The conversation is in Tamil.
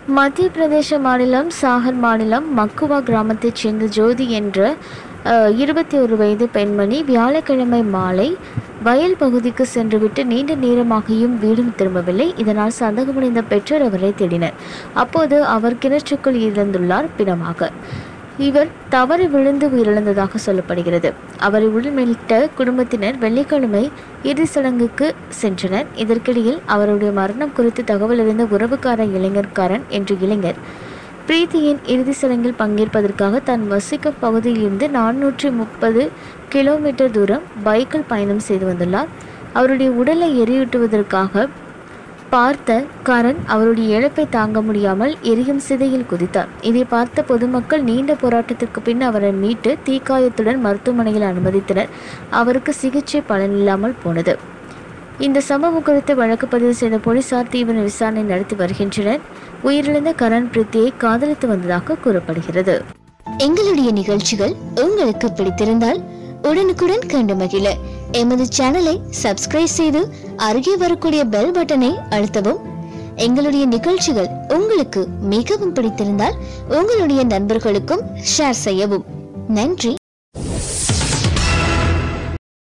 மத்திய பிரதேச மாநிலம் சாகர் மாநிலம் மக்குவா கிராமத்தைச் சேர்ந்த ஜோதி என்ற இருபத்தி ஒரு வயது பெண்மணி வியாழக்கிழமை மாலை வயல் பகுதிக்கு சென்றுவிட்டு நீண்ட நேரமாகியும் வீடும் திரும்பவில்லை இதனால் சந்தகமடைந்த பெற்றோர் அவரை தேடினர் அப்போது அவர் கிணற்றுக்குள் இறந்துள்ளார் பிணமாக இவர் தவறி விழுந்து உயிரிழந்ததாக சொல்லப்படுகிறது அவரை உள்மீட்ட குடும்பத்தினர் வெள்ளிக்கிழமை இறுதி சடங்குக்கு சென்றனர் இதற்கிடையில் அவருடைய மரணம் குறித்து தகவல் அறிந்த உறவுக்கார இளைஞர்காரன் என்ற இளைஞர் பிரீத்தியின் இறுதி சடங்கில் பங்கேற்பதற்காக தான் வசிக்கும் பகுதியிலிருந்து நானூற்றி முப்பது கிலோமீட்டர் தூரம் பைக்கில் பயணம் செய்து வந்துள்ளார் அவருடைய உடலை எரியூட்டுவதற்காக பார்த்த கரண் அவருடைய இழப்பை தாங்க முடியாமல் எரியும் சிதையில் குதித்தார் இதை பார்த்த பொதுமக்கள் நீண்ட போராட்டத்திற்கு பின் அவரை மீட்டு தீக்காயத்துடன் மருத்துவமனையில் அனுமதித்தனர் அவருக்கு சிகிச்சை பலனில்லாமல் போனது இந்த சம்பவம் குறித்து வழக்கு பதிவு செய்த போலீசார் தீவிர விசாரணை நடத்தி வருகின்றனர் உயிரிழந்த கரண் பிரித்தியை காதலித்து வந்ததாக கூறப்படுகிறது எங்களுடைய நிகழ்ச்சிகள் உங்களுக்கு பிடித்திருந்தால் உடனுக்குடன் கண்டு மகிழ எமது சேனலை சப்ஸ்கிரைப் செய்து அருகே வரக்கூடிய பெல் பட்டனை அழுத்தவும் எங்களுடைய நிகழ்ச்சிகள் உங்களுக்கு மிகவும் பிடித்திருந்தால் உங்களுடைய நண்பர்களுக்கும் ஷேர் செய்யவும் நன்றி